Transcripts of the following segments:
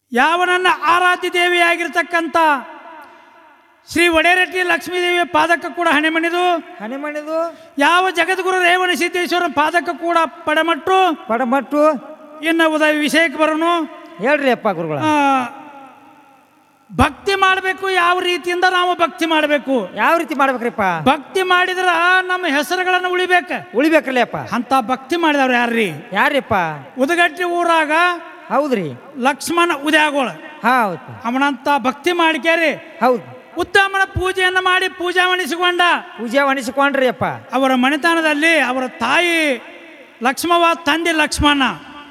ಯಾವ ನನ್ನ ಆರಾಧ್ಯ ದೇವಿಯಾಗಿರ್ತಕ್ಕಂಥ ಶ್ರೀ ಒಡೆರೆಟ್ಟಿ ಲಕ್ಷ್ಮೀದೇವಿಯ ಪಾದಕ್ಕೆ ಕೂಡ ಹಣೆ ಮಣಿದು ಹಣೆ ಮಣಿದು ಯಾವ ಜಗದ್ಗುರು ರೇವಣ ಸಿದ್ದೇಶ್ವರನ ಪಾದಕ್ಕೆ ಕೂಡ ಪಡಮಟ್ಟು ಪಡಮಟ್ಟು ಇನ್ನು ಉದಯ ವಿಷಯಕ್ಕೆ ಬರೋನು ಹೇಳ್ರಿ ಅಪ್ಪ ಗುರುಗಳ ಆ, ಭಕ್ತಿ ಮಾಡಬೇಕು ಯಾವ ರೀತಿಯಿಂದ ನಾವು ಭಕ್ತಿ ಮಾಡಬೇಕು ಯಾವ ರೀತಿ ಮಾಡ್ಬೇಕ್ರಿಪ್ಪ ಭಕ್ತಿ ಮಾಡಿದ್ರ ನಮ್ಮ ಹೆಸರುಗಳನ್ನು ಉಳಿಬೇಕ ಉಳಿಬೇಕ್ರಲ್ಲ ಅಪ್ಪ ಅಂತ ಭಕ್ತಿ ಮಾಡಿದವ್ರು ಯಾರ್ರಿ ಯಾರಿಪ್ಪ ಉದಗಟ್ಟಿ ಊರಾಗ ಹೌದ್ರಿ ಲಕ್ಷ್ಮಣ ಉದ್ಯಾಗೋಳ ಹೌದು ಅವನಂತ ಭಕ್ತಿ ಮಾಡ್ಕ್ಯಾರಿ ಹೌದು ಉತ್ತಮನ ಪೂಜೆಯನ್ನು ಮಾಡಿ ಪೂಜಾ ಮಣಿಸಿಕೊಂಡ ಪೂಜೆ ವಣಿಸಿಕೊಂಡ್ರಿ ಅಪ್ಪ ಅವರ ಮನೆತನದಲ್ಲಿ ಅವರ ತಾಯಿ ಲಕ್ಷ್ಮವ ತಂದೆ ಲಕ್ಷ್ಮಣ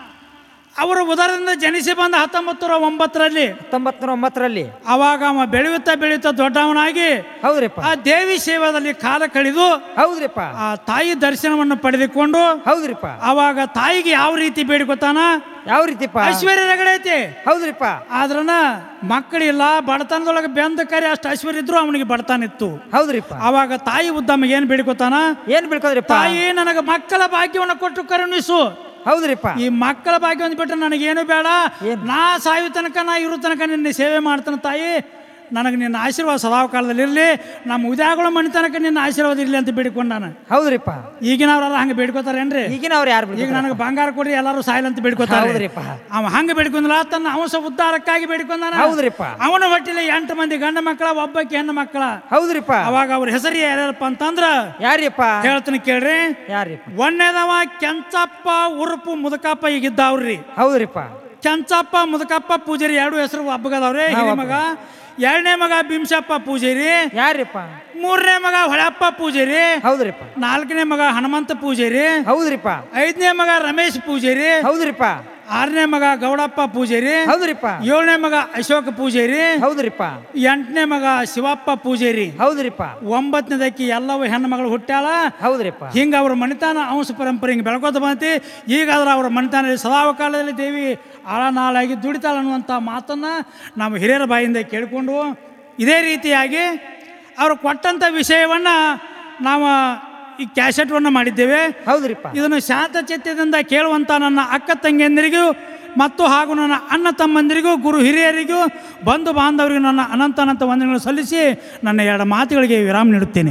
ಅವರು ಉದರದಿಂದ ಜನಿಸಿ ಬಂದ ಹತ್ತೊಂಬತ್ತು ನೂರ ಒಂಬತ್ತರಲ್ಲಿ ಹತ್ತೊಂಬತ್ತು ನೂರ ಒಂಬತ್ತರಲ್ಲಿ ಅವಾಗ ಅವ ಬೆಳೆಯುತ್ತಾ ಬೆಳೆಯುತ್ತಾ ದೊಡ್ಡವನಾಗಿ ಹೌದ್ರಿಪ್ಪ ಆ ದೇವಿ ಸೇವಾದಲ್ಲಿ ಕಾಲ ಕಳೆದು ಹೌದ್ರಿಪ್ಪ ಆ ತಾಯಿ ದರ್ಶನವನ್ನು ಪಡೆದುಕೊಂಡು ಹೌದ್ರಿಪ್ಪ ಅವಾಗ ತಾಯಿಗೆ ಯಾವ ರೀತಿ ಬೇಡಿಕೊತಾನ ಯಾವ ರೀತಿಪ್ಪ ಐಶ್ವರ್ಯ ರಗಡೈತಿ ಹೌದ್ರಿಪ್ಪ ಆದ್ರನ ಮಕ್ಕಳಿಲ್ಲ ಬಡತನದೊಳಗೆ ಬೆಂದ ಕರೆ ಅಷ್ಟು ಐಶ್ವರ್ಯ ಇದ್ರು ಅವನಿಗೆ ಬಡತನ ಇತ್ತು ಹೌದ್ರಿಪ್ಪ ಅವಾಗ ತಾಯಿ ಉದ್ದಮ್ಮಗೆ ಏನು ಬೇಡಿಕೊತಾನ ಏನ್ ಬಿಡ್ಕೋದ್ರಿಪ್ಪ ತಾಯಿ ನನಗೆ ಮಕ್ಕಳ ಭಾಗ್ಯವನ್ನು ಕೊಟ್ಟು ಕರುಣಿಸು ಹೌದ್ರಿಪ್ಪ ಈ ಮಕ್ಕಳ ಭಾಗ್ಯ ಅಂದ್ಬಿಟ್ರೆ ನನಗೇನು ಬೇಡ ಏನ್? ನಾ ಸಾಯೋ ತನಕ ನಾ ಇರೋ ತನಕ ನಿನ್ನ ಸೇವೆ ಮಾಡ್ತಾನೆ ತಾಯಿ ನನಗೆ ನಿನ್ನ ಆಶೀರ್ವಾದ ಸದಾ ಕಾಲದಲ್ಲಿ ಇರಲಿ ನಮ್ಮ ಉದ್ಯಾಗಳ ಮನೆ ತನಕ ನಿನ್ನ ಆಶೀರ್ವಾದ ಇರಲಿ ಅಂತ ಬೇಡಿಕೊಂಡಾನ ಹೌದ್ರಿಪ್ಪ ಈಗಿನವ್ರೆಲ್ಲ ಹಂಗೆ ಬೇಡ್ಕೋತಾರೇನ್ರಿ ಈಗಿನ ಅವ್ರು ಯಾರು ಈಗ ಬಿಡ್ತಾರೆ ನನಗೆ ಬಂಗಾರ ಕೊಡ್ರಿ ಎಲ್ಲರೂ ಸಾಯಿಲ್ ಅಂತ ಬೇಡ್ಕೋತಾರೆ ಹೌದ್ರಿಪ್ಪ ಅವ ಹಂಗೆ ಬೇಡ್ಕೊಂಡಲ್ಲ ತನ್ನ ಅಂಶ ಉದ್ಧಾರಕ್ಕಾಗಿ ಬೇಡ್ಕೊಂಡಾನ ಹೌದ್ರಿಪ್ಪ ಅವನ ಹೊಟ್ಟಿಲೆ ಎಂಟು ಮಂದಿ ಗಂಡ ಮಕ್ಕಳ ಒಬ್ಬಕ್ಕೆ ಹೆಣ್ಣು ಮಕ್ಕಳ ಹೌದ್ರಿಪ್ಪ ಅವಾಗ ಅವ್ರ ಹೆಸರು ಯಾರ್ಯಾರಪ್ಪ ಅಂತಂದ್ರ ಯಾರಿಪ್ಪ ಹೇಳ್ತೀನಿ ಕೇಳ್ರಿ ಯಾರಿಪ್ಪ ಒಂದನೇದವ ಕೆಂಚಪ್ಪ ಉರುಪು ಮುದಕಪ್ಪ ಈಗಿದ್ದಾವ್ರಿ ಹೌದ್ರಿಪ್ಪ ಕೆಂಚಪ್ಪ ಮುದಕಪ್ಪ ಪೂಜಾರಿ ಎರಡು ಹೆಸರು ಒಬ್ಬಗದವ್ರಿ ಹಾ, ಹಿರಿ ಒಬ್ಬ. ಮಗ ಎರಡನೇ ಮಗ ಭೀಮಶಪ್ಪ ಪೂಜಾರಿ ಯಾರಿಪ್ಪ ಮೂರನೇ ಮಗ ಹೊಳಪ್ಪ ಪೂಜಾರಿ ಹೌದ್ರಿಪ್ಪ ನಾಲ್ಕನೇ ಮಗ ಹನುಮಂತ ಪೂಜಾರಿ ಹೌದ್ರಿಪ್ಪ ಐದನೇ ಮಗ ರಮೇಶ್ ಪೂಜಾರಿ ಹೌದ್ರಿಪ್ಪ ಆರನೇ ಮಗ ಗೌಡಪ್ಪ ಪೂಜಾರಿ ಹೌದ್ರಿಪ್ಪ ಏಳನೇ ಮಗ ಅಶೋಕ ಪೂಜಾರಿ ಹೌದ್ರಿಪ್ಪ ಎಂಟನೇ ಮಗ ಶಿವಪ್ಪ ಪೂಜಾರಿ ಹೌದ್ರಿಪ್ಪ ಒಂಬತ್ತನೇದಕ್ಕಿ ಎಲ್ಲವೂ ಹೆಣ್ಣು ಮಗಳು ಹುಟ್ಟ್ಯಾಳ ಹೌದ್ರಿಪ್ಪ ಹಿಂಗ ಅವ್ರ ಮಣಿತಾನ ಅಂಶ ಪರಂಪರೆ ಹಿಂಗೆ ಬೆಳ್ಕೋತ ಬಂತಿ ಈಗ ಆದ್ರೆ ಅವ್ರ ಮಣಿತಾನದಲ್ಲಿ ಸದಾವ ಕಾಲದಲ್ಲಿ ದೇವಿ ಆಳನಾಳಾಗಿ ದುಡಿತಾಳ ಅನ್ನುವಂಥ ಮಾತನ್ನು ನಮ್ಮ ಹಿರಿಯರ ಬಾಯಿಂದ ಕೇಳಿಕೊಂಡು ಇದೇ ರೀತಿಯಾಗಿ ಅವರು ಕೊಟ್ಟಂಥ ವಿಷಯವನ್ನು ನಾವು ಈ ಕ್ಯಾಸೆಟ್ವನ್ನು ಮಾಡಿದ್ದೇವೆ ಹೌದ್ರಿಪ್ಪ ಇದನ್ನು ಶಾಂತ ಚಿತ್ತದಿಂದ ಕೇಳುವಂಥ ನನ್ನ ಅಕ್ಕ ತಂಗಿಯಂದಿರಿಗೂ ಮತ್ತು ಹಾಗೂ ನನ್ನ ಅಣ್ಣ ತಮ್ಮಂದಿರಿಗೂ ಗುರು ಹಿರಿಯರಿಗೂ ಬಂಧು ಬಾಂಧವರಿಗೂ ನನ್ನ ಅನಂತ ಅನಂತ ವಂದನೆಗಳನ್ನು ಸಲ್ಲಿಸಿ ನನ್ನ ಎರಡು ಮಾತುಗಳಿಗೆ ವಿರಾಮ ನೀಡುತ್ತೇನೆ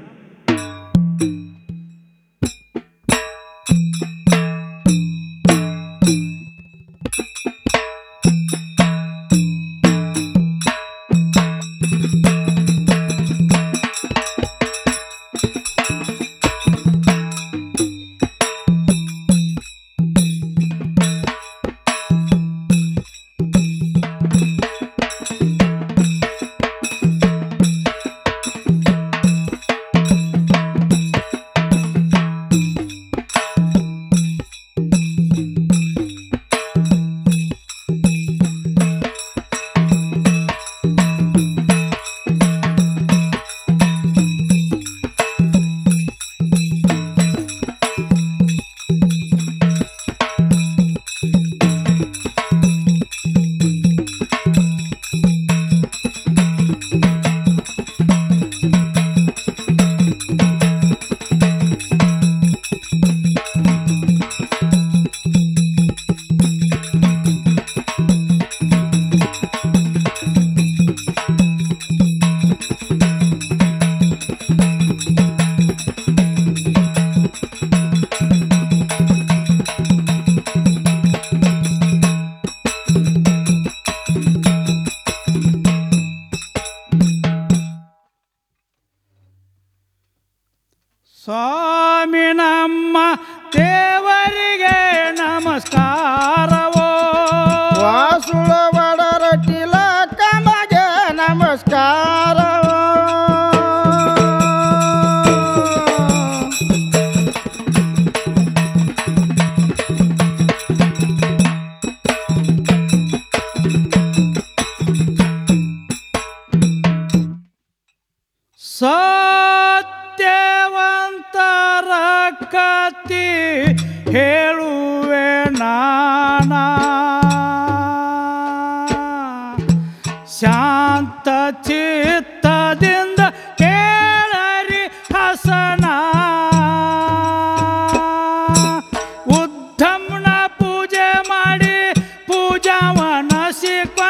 ಸ್ವಾಮಿ ನಮ್ಮ ದೇವರಿಗೆ ನಮಸ್ಕಾರವೋ ವಾಸುಳ ಒಡರಟ್ಟಿಲ ಕಮಗೆ ನಮಸ್ಕಾರ ಸತ್ಯವಂತರ ಕತಿ ಹೇಳುವೆ ನಾನ ಶಾಂತ ಚಿತ್ತದಿಂದ ಕೇಳರಿ ಹಸನ ಉದ್ಧಮ್ನ ಪೂಜೆ ಮಾಡಿ ಪೂಜಾವನ ಸಿಕ್ಕ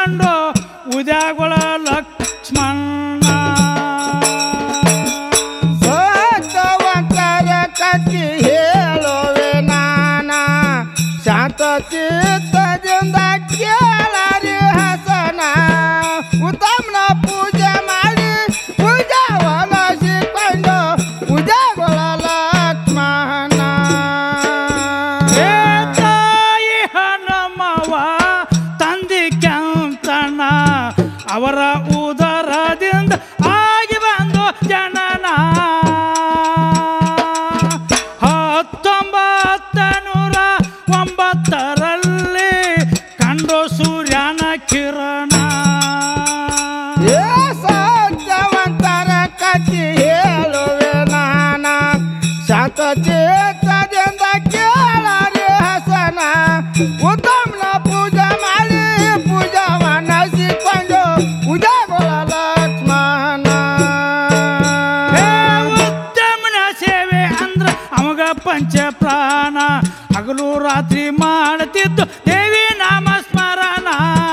ಉತ್ತಮನ ಪೂಜೆ ಮಾಡಿ ಪೂಜಾವನ ಸಿಕ್ಕೊಂಡು ಉದಯಗೊಳ ಲಕ್ಷ್ಮಣ ಏ ಉತ್ತಮನ ಸೇವೆ ಅಂದ್ರ ಅಮಗ ಪಂಚ ಪ್ರಾಣ ಹಗಲು ರಾತ್ರಿ ಮಾಡುತ್ತಿದ್ದು ದೇವಿ ನಾಮ ಸ್ಮರಣ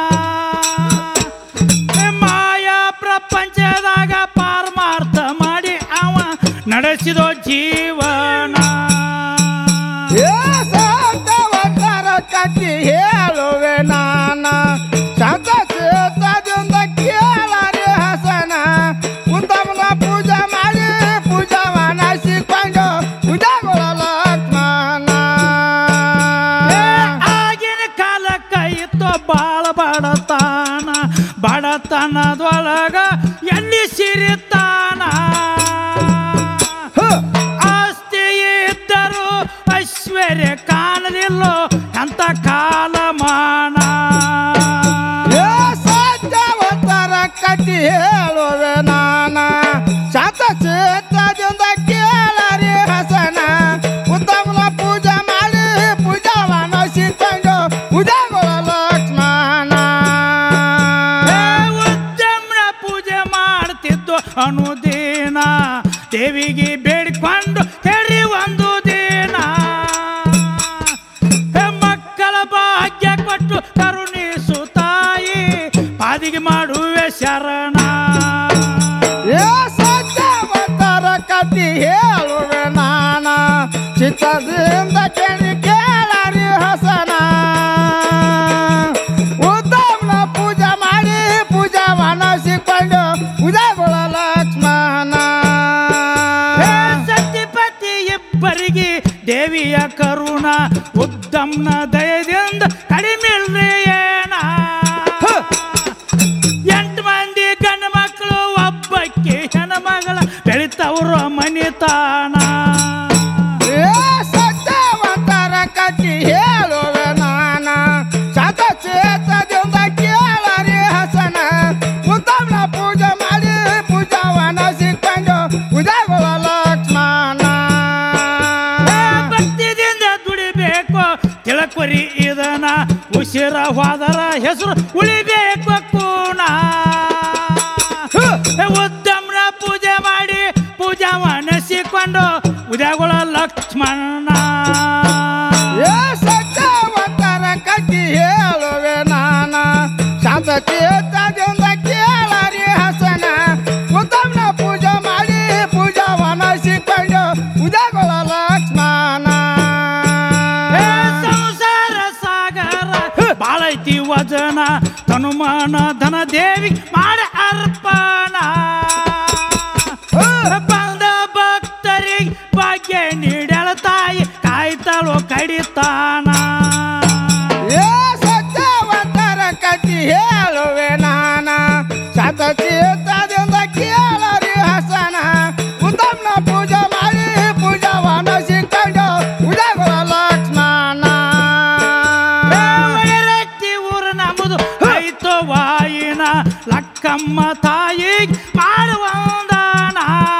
ಏ ಮಾಯಾ ಪ್ರಪಂಚದಾಗ ಪಾರಮಾರ್ಥ ಮಾಡಿ ಅವ ನಡೆಸಿದೋ ಜೀವನ ಏ ಸತ್ತವತರ ಕಟ್ಟಿ ಹೇಳುವೆ ನಾನ ಶಾಂತ ಚೇತದಿಂದ ಕೇಳರಿ ಹಸನ ಉತ್ತಮನ ಪೂಜೆ ಮಾಡಿ ಪೂಜಾವನ ಸಿಕ್ಕೊಂಡು ಉದಯಗೊಳ ಲಕ್ಷ್ಮಣ ಏ ಆಗಿನ ಕಾಲಕ್ಕ ಇತ್ತು ಬಾಳ ಬಡತಾನ ಬಡತನದೊಳಗ ಎಲ್ಲಿ ಸಿರಿತಾನ ಆಸ್ತಿ ಇದ್ದರು ಐಶ್ವರ್ಯ ಕಾಣಲಿಲ್ಲೋ ಅಂತ ಕಾಲಮಾನ ಏ ಸತ್ಯವತ್ತರ ಕಟ್ಟಿ ಹೇಳುವೆ ನಾನ ಶಾಂತ ಚೇತದಿಂದ ಕೇಳರಿ ಹಸನ ಉತ್ತಮನ ಪೂಜೆ ಮಾಡಿ ಪೂಜಾವನ ಸಿಕ್ಕೊಂಡು ಉದಯಗೊಳ ಲಕ್ಷ್ಮಣ ಏ ಉದ್ದಮ್ನ ಪೂಜೆ ಮಾಡ್ತಿದ್ದು ಅನುದಿನ ದೇವಿಗೆ ಬೇಡಿಕೊಂಡು ಹೇಳಿ ಒಂದು ದಿನ ಏ ಮಕ್ಕಳ ಭಾಗ್ಯ ಕೊಟ್ಟು ಕರುಣಿಸು ತಾಯಿ ಪಾದಿಗೆ ಮಾಡುವೆ ಶರಣ ಏ ಸತ್ಯವತ್ತರ ಕಟ್ಟಿ ಹೇಳುವೆ ನಾನ ಚಿತ್ತದಿಂದ ಕೇಳಿ ಕೇಳರಿ ಹಸನ ಉತ್ತಮನ ಪೂಜೆ ಮಾಡಿ ಪೂಜಾವನ ಸಿಕ್ಕೊಂಡು ಉದಯಗೊಳ ಲಕ್ಷ್ಮಣ ಏ ಸತಿಪತಿ ಇಬ್ಬರಿಗೆ ದೇವಿಯ ಕರುಣ ಉದ್ದಮ್ನ ದಯದಿಂದ ಕಡಿಮೆ ಏನ ಎಂಟು ಮಂದಿ ಗಂಡು ಮಕ್ಕಳು ಒಬ್ಬಕ್ಕೆ ಹೆಣ್ಮಗಳ ಬೆಳಿತವ್ರ ಮನಿತಾನ ಏ ಸತ್ಯವಂತರ ಕಟ್ಟಿ ಹೇಳುವೆ ನಾನ ಶತ ಚೇತದಿಂದ ಕೇಳರಿ ಹಸನ ಉತ್ತಮನ ಪೂಜೆ ಮಾಡಿ ಪೂಜಾವನ ಸಿಕ್ಕೊಂಡು ಉದಯಗೊಳ ಲಕ್ಷ್ಮಣ ಏ ಭಕ್ತಿದಿಂದ ದುಡಿಬೇಕು ತಿಳಕೊರಿ ಇದನ ಉಸಿರ ಹೋದರ ಹೆಸರು ಉಳಿಬೇಕು ಕೂಣ ಏ ಉದ್ದಮ್ನ ಪೂಜೆ ಮಾಡಿ ಪೂಜಾ ಮನಸ್ಸಿಕೊಂಡು ಉದಯಗಳ ಲಕ್ಷ್ಮಣ ಏ ಸತ್ಯವಂತರ ಕಟ್ಟಿ ಹೇಳುವೆ ನಾನ ಶಾಂತ ಚೇತದಿಂದ ಕೇಳರಿ ಹಸನ ಉತ್ತಮನ ಪೂಜೆ ಮಾಡಿ ಪೂಜಾವನ ಸಿಕ್ಕೊಂಡು ಉದಯಗೊಳ ಲಕ್ಷ್ಮಣ ಏ ಸಂಸಾರ ಸಾಗರ ಬಾಳೈತಿ ವಜನ ತನುಮಾನ ಧನ ದೇವಿ ಮಾಡ ಅರ್ಪಣ ಬಂದ ಭಕ್ತರಿಗೆ ಭಾಗ್ಯ ನೀಡಲ ತಾಯಿ ಕಾಯ್ತಾಳೋ ಕಡಿತಾನ ಏ ಸತ್ಯವಂತರ ಕಟ್ಟಿ ಹೇಳುವೆ ನಾನ ಶತ ಚೇತದಿಂದ ಕೇಳರಿ ಹಸನ ಉತ್ತಮನ ಪೂಜೆ ಮಾಡಿ ಪೂಜಾವನ ಸಿಕ್ಕೊಂಡು ಉದಯಗೊಳ ಲಕ್ಷ್ಮಣ ಒಳರಟ್ಟಿ ಊರು ನಮ್ಮದು ಆಯ್ತು ವಾಯಿನ ಲಕ್ಕಮ್ಮ ತಾಯಿ ಮಾಡುವಂದಾನ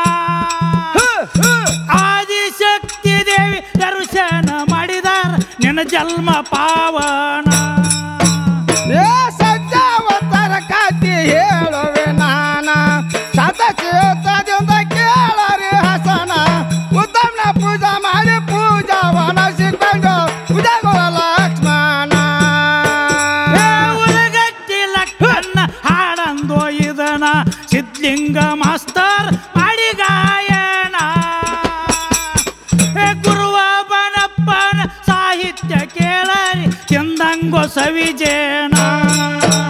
ಆದಿಶಕ್ತಿ ದೇವಿ ದರ್ಶನ ಮಾಡಿದಾರ ನಿನ್ನ ಜನ್ಮ ಪಾವನ ಏ ಸತ್ಯವಂತರ ಕಟ್ಟಿ ಹೇಳುವೆ ನಾನ ಶತ ಚೇತದಿಂದ ಕೇಳರಿ ಹಸನ ಉತ್ತಮನ ಪೂಜೆ ಮಾಡಿ ಪೂಜಾವನ ಸಿಕ್ಕೊಂಡು ಉದಯಗೊಳ ಲಕ್ಷ್ಮಣ ಏ ಉಲಗಟ್ಟಿ ಲಕ್ಕನ್ನ ಹಾಡಂದೋ ಇದನ ಸಿದ್ಲಿಂಗ ಮಾಸ್ತರ್ ಮಾಡಿ ಗಾಯನ ಏ ಗುರುವ ಬನಪ್ಪನ ಸಾಹಿತ್ಯ ಕೇಳರಿ ಚಂದಂಗೋ ಸವಿಜೇನ